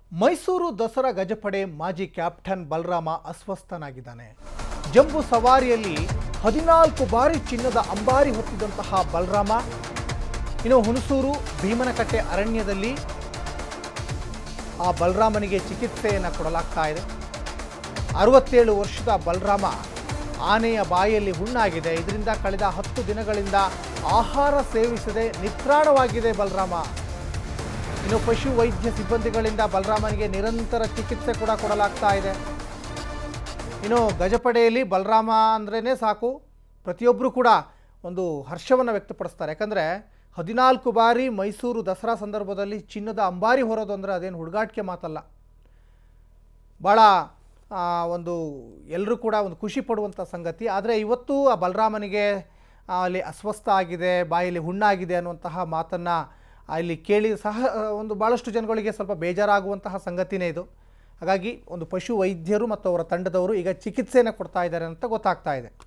ಮೈಸೂರು ದಸರಾ ಗಜಪಡೆ ಮಾಜಿ ಕ್ಯಾಪ್ಟನ್ ಬಲರಾಮ ಅಸ್ವಸ್ಥನಾಗಿದ್ದಾನೆ ಜಂಬೂ ಸವಾರಿಯಲ್ಲಿ ಹದಿನಾಲ್ಕು ಬಾರಿ ಚಿನ್ನದ ಅಂಬಾರಿ ಹೊತ್ತಿದಂತಹ ಬಲರಾಮ ಇನ್ನು ಹುಣಸೂರು ಭೀಮನಕಟ್ಟೆ ಅರಣ್ಯದಲ್ಲಿ ಆ ಬಲರಾಮನಿಗೆ ಚಿಕಿತ್ಸೆಯನ್ನು ಕೊಡಲಾಗ್ತಾ ಇದೆ ಅರವತ್ತೇಳು ವರ್ಷದ ಬಲರಾಮ ಆನೆಯ ಬಾಯಲ್ಲಿ ಹುಣ್ಣಾಗಿದೆ ಇದರಿಂದ ಕಳೆದ ಹತ್ತು ದಿನಗಳಿಂದ ಆಹಾರ ಸೇವಿಸದೆ ನಿತ್ರಾಣವಾಗಿದೆ ಬಲರಾಮ ಇನ್ನು ಪಶು ವೈದ್ಯ ಸಿಬ್ಬಂದಿಗಳಿಂದ ಬಲರಾಮನಿಗೆ ನಿರಂತರ ಚಿಕಿತ್ಸೆ ಕೂಡ ಕೊಡಲಾಗ್ತಾ ಇದೆ ಇನ್ನು ಗಜಪಡೆಯಲ್ಲಿ ಬಲರಾಮ ಅಂದ್ರೇ ಸಾಕು ಪ್ರತಿಯೊಬ್ಬರು ಕೂಡ ಒಂದು ಹರ್ಷವನ್ನು ವ್ಯಕ್ತಪಡಿಸ್ತಾರೆ ಯಾಕಂದರೆ ಹದಿನಾಲ್ಕು ಬಾರಿ ಮೈಸೂರು ದಸರಾ ಸಂದರ್ಭದಲ್ಲಿ ಚಿನ್ನದ ಅಂಬಾರಿ ಹೊರೋದು ಅಂದರೆ ಅದೇನು ಹುಡುಗಾಟಿಕೆ ಮಾತಲ್ಲ ಭಾಳ ಆ, ಒಂದು ಎಲ್ಲರೂ ಕೂಡ ಒಂದು ಖುಷಿ ಪಡುವಂಥ ಸಂಗತಿ ಆದರೆ ಇವತ್ತು ಆ ಬಲರಾಮನಿಗೆ ಆ, ಅಲ್ಲಿ ಅಸ್ವಸ್ಥ ಆಗಿದೆ ಬಾಯಲ್ಲಿ ಹುಣ್ಣಾಗಿದೆ ಅನ್ನುವಂತಹ ಮಾತನ್ನು ಇಲ್ಲಿ ಕೇಳಿ ಸಹ ಆ, ಒಂದು ಭಾಳಷ್ಟು ಜನಗಳಿಗೆ ಸ್ವಲ್ಪ ಬೇಜಾರಾಗುವಂತಹ ಸಂಗತಿನೇ ಇದು ಹಾಗಾಗಿ ಒಂದು ಪಶು ವೈದ್ಯರು ಮತ್ತು ಅವರ ತಂಡದವರು ಈಗ ಚಿಕಿತ್ಸೆಯನ್ನು ಕೊಡ್ತಾ ಇದ್ದಾರೆ ಅಂತ ಗೊತ್ತಾಗ್ತಾ ಇದೆ